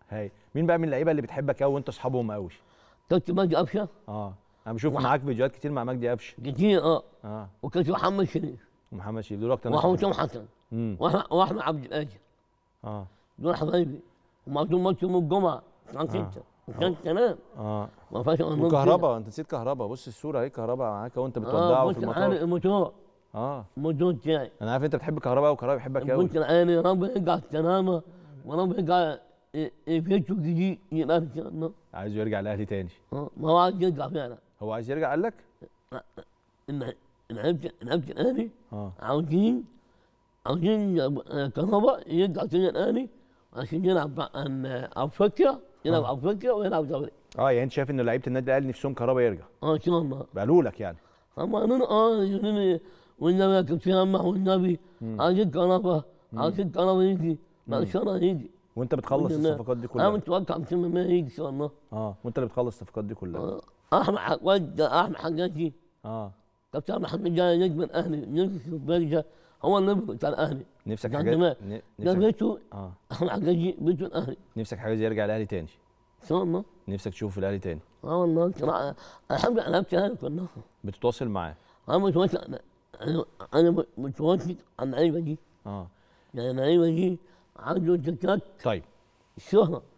هاي مين بقى من اللعيبه اللي بتحبك قوي وانت اصحابهم قوي كابتن مجدي قفشه اه انا بشوف وح- معاك فيديوهات كتير مع مجدي قفشه كتير اه اه وكابتن محمد شريف ومحمد شريف دول اكتر ناس وحسام حسن امم واحمد واحمد عبد القادر اه دول حبايبي ومعدوم ماتش يوم الجمعه كان ستة وكان تمام اه ما فيهاش أمام كده. وكهربا انت نسيت كهربا بص الصوره اهي كهربا معاك وانت بتودعه اه في كنت عارف المطار الموتور اه الموتور بتاعي انا عارف انت بتحب كهربا وكهربا بيحبك قوي كنت عيني رب يرجع السلامه ورب يرجع فيتو جديد يبقى ان شاء الله عايزه يرجع الاهلي تاني اه ما هو عايز يرجع فعلا هو عايز يرجع قال لك ان لعبت لعبت الاهلي اه عاوزين عاوزين آه، كهرباء يرجع تاني الاهلي عشان يلعب مع- عن افريقيا يلعب آه. افريقيا ويلعب دوري اه يعني انت شايف ان لعيبه النادي الاهلي نفسهم كهربا يرجع اه ان شاء الله قالوا لك يعني اما انا اه يقولون والنبي يا كابتن أمح والنبي عايزين كهرباء عايزين كهرباء يجي ما ان شاء الله يجي وانت بتخلص الحمد لله. الصفقات دي انا كلها متوقع مسلم ما يجي ان شاء الله اه وانت اللي بتخلص الصفقات دي كلها آه، احمد ح- ود احمد حجاجي اه كابتن احمد حجاجي نجم الاهلي نجم البرجه هو النجم بتاع الاهلي نفسك كان حاجات زمان. ن- ده نفسك بيته اه احمد حجاجي بيته الاهلي نفسك حاجه زي يرجع الاهلي تاني ان شاء الله نفسك تشوفه في الاهلي تاني اه والله صراحه الحمد لله لعبت الاهلي كلها بتتواصل معاه انا متوسط انا انا متوسط عن اللعيبه دي اه يعني اللعيبه دي عنده زكاه طيب الشهره